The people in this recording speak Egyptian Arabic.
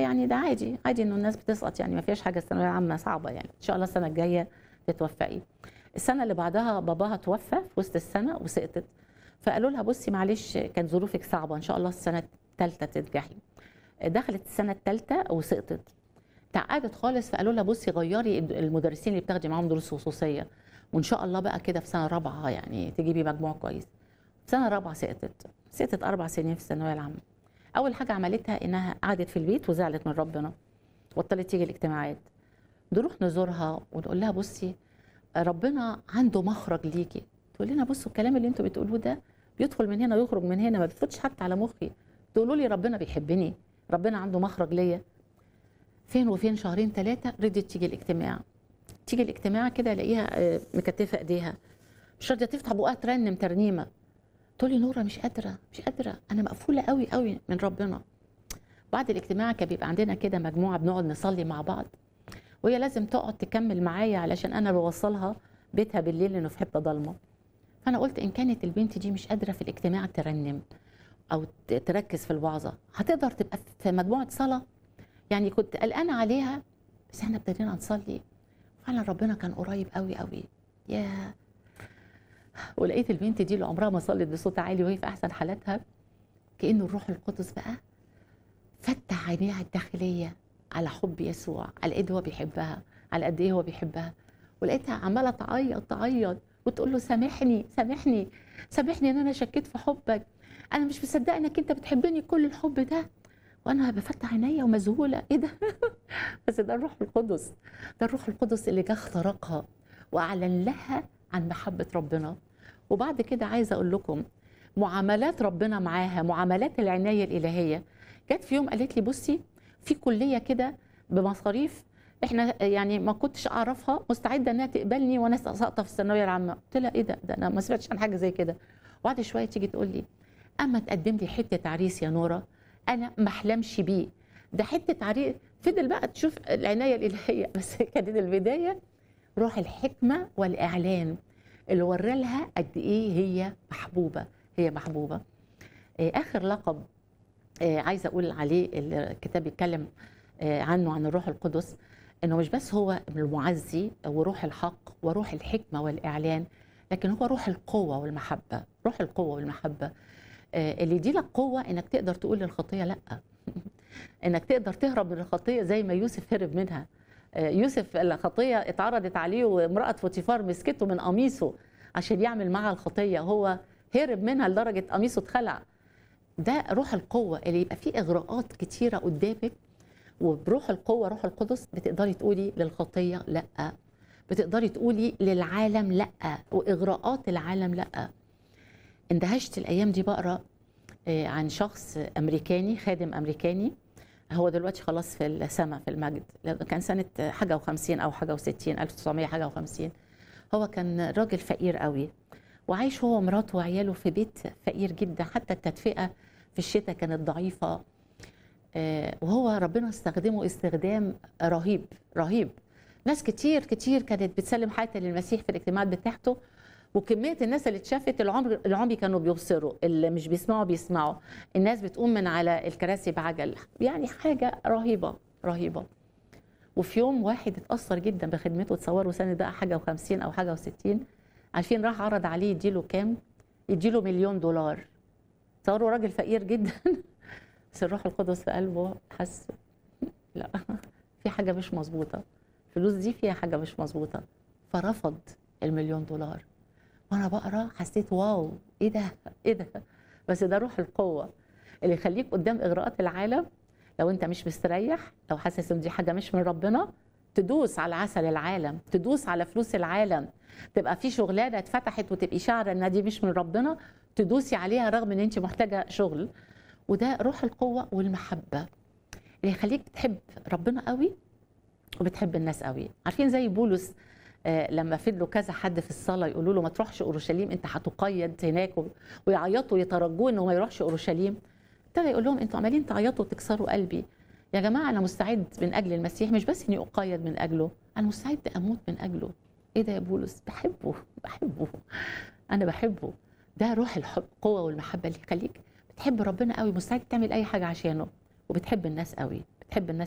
يعني ده عادي عادي انه الناس بتسقط يعني ما فيش حاجه الثانويه العامه صعبه يعني ان شاء الله السنه الجايه تتوفقي السنه اللي بعدها باباها توفى في وسط السنه وسقطت فقالوا لها بصي معلش كانت ظروفك صعبه ان شاء الله السنه الثالثه تنجحي دخلت السنه الثالثه وسقطت تعقدت خالص فقالوا لها بصي غيري المدرسين اللي بتاخدي معاهم دروس خصوصيه وان شاء الله بقى كده في سنه رابعه يعني تجيبي مجموع كويس في سنه رابعه سقطت سقطت اربع سنين في الثانويه العامه اول حاجه عملتها انها قعدت في البيت وزعلت من ربنا بطلت تيجي الاجتماعات نروح نزورها ونقول لها بصي ربنا عنده مخرج ليكي تقول لنا بصوا الكلام اللي انتوا بتقولوه ده بيدخل من هنا ويخرج من هنا ما بيفوتش حتى على مخي تقولوا لي ربنا بيحبني ربنا عنده مخرج ليا فين وفين شهرين ثلاثه رضيت تيجي الاجتماع تيجي الاجتماع كده الاقيها مكتفه ايديها مش راضيه تفتح بقها ترنم ترنيمه تقول لي نوره مش قادره مش قادره انا مقفوله قوي قوي من ربنا بعد الاجتماع كان بيبقى عندنا كده مجموعه بنقعد نصلي مع بعض وهي لازم تقعد تكمل معايا علشان انا بوصلها بيتها بالليل لانه في حته ضلمه فانا قلت ان كانت البنت دي مش قادره في الاجتماع ترنم او تركز في الوعظه هتقدر تبقى في مجموعه صلاه يعني كنت قلقانه عليها بس احنا ابتدينا نصلي فعلا ربنا كان قريب قوي قوي يا ولقيت البنت دي اللي عمرها ما صلت بصوت عالي وهي في احسن حالاتها كانه الروح القدس بقى فتح عينيها الداخليه على حب يسوع على قد هو بيحبها على قد ايه هو بيحبها ولقيتها عماله تعيط تعيط وتقول له سامحني سامحني سامحني ان انا شكيت في حبك انا مش مصدقه انك انت بتحبني كل الحب ده وانا بفتح عينيا ومذهوله ايه ده بس ده الروح القدس ده الروح القدس اللي جه اخترقها واعلن لها عن محبه ربنا وبعد كده عايزه اقول لكم معاملات ربنا معاها معاملات العنايه الالهيه جت في يوم قالت لي بصي في كليه كده بمصاريف احنا يعني ما كنتش اعرفها مستعده انها تقبلني وانا ساقطه في الثانويه العامه قلت لها ايه ده ده انا ما سمعتش عن حاجه زي كده وبعد شويه تيجي تقول لي اما تقدم لي حته عريس يا نوره انا ما احلمش بيه ده حته عريس فضل بقى تشوف العنايه الالهيه بس كانت البدايه روح الحكمه والاعلان اللي ورى لها قد ايه هي محبوبه هي محبوبه اخر لقب عايزه اقول عليه الكتاب بيتكلم عنه عن الروح القدس انه مش بس هو المعزي وروح الحق وروح الحكمه والاعلان لكن هو روح القوه والمحبه روح القوه والمحبه اللي يدي لك قوه انك تقدر تقول للخطيه لا انك تقدر تهرب من الخطيه زي ما يوسف هرب منها يوسف الخطيه اتعرضت عليه وامراه فوتيفار مسكته من قميصه عشان يعمل معها الخطيه هو هرب منها لدرجه قميصه اتخلع ده روح القوه اللي يبقى فيه اغراءات كتيره قدامك وبروح القوه روح القدس بتقدري تقولي للخطيه لا بتقدري تقولي للعالم لا واغراءات العالم لا اندهشت الايام دي بقرا عن شخص امريكاني خادم امريكاني هو دلوقتي خلاص في السماء في المجد كان سنه حاجه و50 او حاجه و60 1900 حاجه و50 هو كان راجل فقير قوي وعايش هو ومراته وعياله في بيت فقير جدا حتى التدفئه في الشتاء كانت ضعيفه وهو ربنا استخدمه استخدام رهيب رهيب ناس كتير كتير كانت بتسلم حياتها للمسيح في الاجتماعات بتاعته وكميه الناس اللي اتشافت العمر العمي كانوا بيبصروا اللي مش بيسمعوا بيسمعوا الناس بتقوم من على الكراسي بعجل يعني حاجه رهيبه رهيبه وفي يوم واحد اتاثر جدا بخدمته تصوروا سنه بقى حاجه و50 او حاجه و60 عارفين راح عرض عليه يديله كام يديله مليون دولار تصوروا راجل فقير جدا بس الروح القدس في قلبه حس لا في حاجه مش مظبوطه الفلوس دي فيها حاجه مش مظبوطه فرفض المليون دولار وانا بقرا حسيت واو ايه ده ايه ده بس ده روح القوه اللي يخليك قدام اغراءات العالم لو انت مش مستريح لو حاسس ان دي حاجه مش من ربنا تدوس على عسل العالم تدوس على فلوس العالم تبقى في شغلانه اتفتحت وتبقي شعره ان دي مش من ربنا تدوسي عليها رغم ان انت محتاجه شغل وده روح القوه والمحبه اللي يخليك بتحب ربنا قوي وبتحب الناس قوي عارفين زي بولس آه لما فضلوا كذا حد في الصلاه يقولوا له ما تروحش اورشليم انت هتقيد هناك ويعيطوا يترجوه انه ما يروحش اورشليم ابتدى يقول لهم انتوا عمالين تعيطوا وتكسروا قلبي يا جماعه انا مستعد من اجل المسيح مش بس اني اقيد من اجله انا مستعد اموت من اجله ايه ده يا بولس بحبه بحبه انا بحبه ده روح الحب القوه والمحبه اللي يخليك بتحب ربنا قوي مستعد تعمل اي حاجه عشانه وبتحب الناس قوي تحب الناس